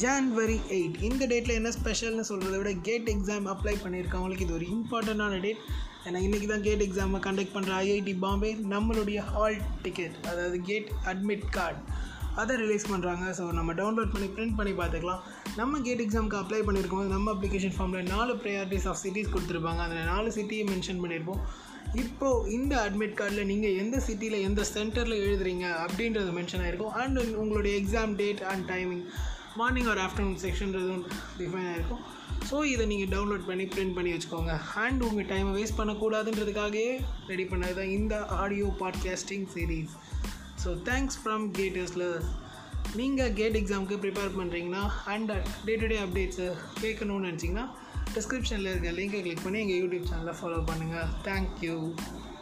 January eight இந்த டேட்டில் என்ன ஸ்பெஷல்னு சொல்கிறத விட கேட் எக்ஸாம் அப்ளை பண்ணியிருக்கவங்களுக்கு இது ஒரு இம்பார்ட்டண்ட்டான டேட் ஏன்னா இன்றைக்கி தான் கேட் எக்ஸாமை கண்டக்ட் பண்ணுற ஐஐடி பாம்பே நம்மளுடைய ஹால் டிக்கெட் அதாவது கேட் அட்மிட் கார்டு அதை ரிலீஸ் பண்ணுறாங்க ஸோ நம்ம டவுன்லோட் பண்ணி பிரிண்ட் பண்ணி பார்த்துக்கலாம் நம்ம கேட் எக்ஸாமுக்கு அப்ளை பண்ணியிருக்கோம் நம்ம அப்ளிகேஷன் ஃபார்மில் நாலு ப்ரையாரிட்டிஸ் ஆஃப் சிட்டிஸ் கொடுத்துருப்பாங்க அதில் நாலு சிட்டியை மென்ஷன் பண்ணியிருப்போம் இப்போது இந்த அட்மிட் கார்டில் நீங்கள் எந்த சிட்டியில் எந்த சென்டரில் எழுதுறீங்க அப்படின்றது மென்ஷன் ஆகிருக்கும் அண்ட் உங்களுடைய exam date and timing morning or afternoon செக்ஷன்றதும் டிஃபைன் ஆகிருக்கும் ஸோ இதை நீங்கள் டவுன்லோட் பண்ணி பிரிண்ட் பண்ணி வச்சுக்கோங்க அண்ட் உங்கள் டைமை வேஸ்ட் பண்ணக்கூடாதுன்றதுக்காகவே ரெடி பண்ணது தான் இந்த audio podcasting series so thanks from கேட்டர்ஸில் நீங்கள் கேட் எக்ஸாமுக்கு ப்ரிப்பேர் பண்ணுறீங்கன்னா அண்ட் டே டு டே அப்டேட்ஸை கேட்கணும்னு நினச்சிங்கன்னா டிஸ்கிரிப்ஷனில் இருக்க லிங்கை கிளிக் பண்ணி எங்கள் யூடியூப் சேனலை ஃபாலோ பண்ணுங்கள் தேங்க்யூ